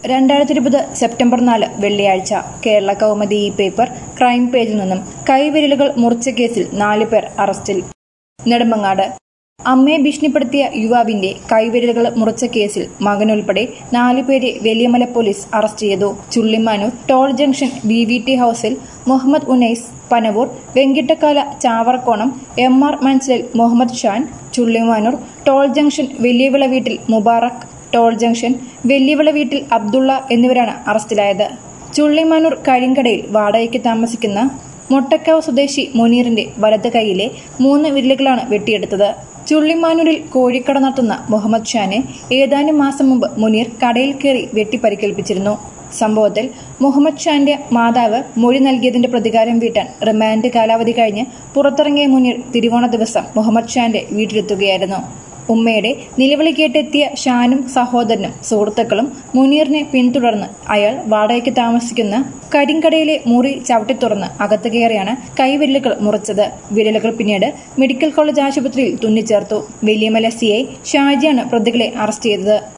രണ്ടായിരത്തി ഇരുപത് സെപ്റ്റംബർ നാല് വെള്ളിയാഴ്ച കേരള കൗമുദി ഈ പേപ്പർ ക്രൈം പേജിൽ നിന്നും കൈവിരലുകൾ മുറിച്ച കേസിൽ നാല് പേർ അറസ്റ്റിൽ നെടുമങ്ങാട് അമ്മയെ ഭീഷണിപ്പെടുത്തിയ യുവാവിന്റെ കൈവിരലുകൾ മുറിച്ച കേസിൽ മകനുൾപ്പെടെ നാലുപേരെ വലിയമല പോലീസ് അറസ്റ്റ് ചെയ്തു Chullimanoor toll junction V V T ഹൌസിൽ മുഹമ്മദ് ഉനൈസ് പനവൂർ വെങ്കിട്ടക്കാല ചാവർക്കോണം എം ആർ മൻസിലിൽ മുഹമ്മദ് ഷാൻ ചുള്ളിമാനൂർ ടോൾ ജംഗ്ഷൻ വലിയവിള വീട്ടിൽ മുബാറക് ടോൾ ജംഗ്ഷൻ വെല്ലിവിള വീട്ടിൽ അബ്ദുള്ള എന്നിവരാണ് അറസ്റ്റിലായത് ചുള്ളിമാനൂർ കരിങ്കടയിൽ വാടകയ്ക്ക് താമസിക്കുന്ന മൊട്ടക്കാവ് സ്വദേശി മുനീറിന്റെ വലത് കൈയിലെ മൂന്ന് വിരലുകളാണ് വെട്ടിയെടുത്തത് ചുള്ളിമാനൂരിൽ കോഴിക്കട നടത്തുന്ന മുഹമ്മദ് ഷാനെ ഏതാനും മാസം മുമ്പ് മുനീർ കടയിൽ കയറി വെട്ടി പരിക്കേൽപ്പിച്ചിരുന്നു സംഭവത്തിൽ മുഹമ്മദ് ഷാന്റെ മാതാവ് മൊഴി നൽകിയതിന്റെ പ്രതികാരം വീട്ടാൻ റിമാൻഡ് കാലാവധി കഴിഞ്ഞ് പുറത്തിറങ്ങിയ മുനീർ തിരുവോണ ദിവസം മുഹമ്മദ് ഷാന്റെ വീട്ടിലെത്തുകയായിരുന്നു ഉമ്മയുടെ നിലവിളി കേട്ടെത്തിയ ഷാനും സഹോദരനും സുഹൃത്തുക്കളും മുനീറിനെ പിന്തുടർന്ന് അയാൾ വാടകയ്ക്ക് താമസിക്കുന്ന കരിങ്കടയിലെ മുറി ചവിട്ടി തുറന്ന് അകത്ത് കയറിയാണ് കൈവിരലുകൾ മുറിച്ചത് വിരലുകൾ പിന്നീട് മെഡിക്കൽ കോളേജ് ആശുപത്രിയിൽ തുന്നിച്ചേർത്തു വലിയമല സിഐ ഷാജിയാണ് പ്രതികളെ അറസ്റ്റ് ചെയ്തത്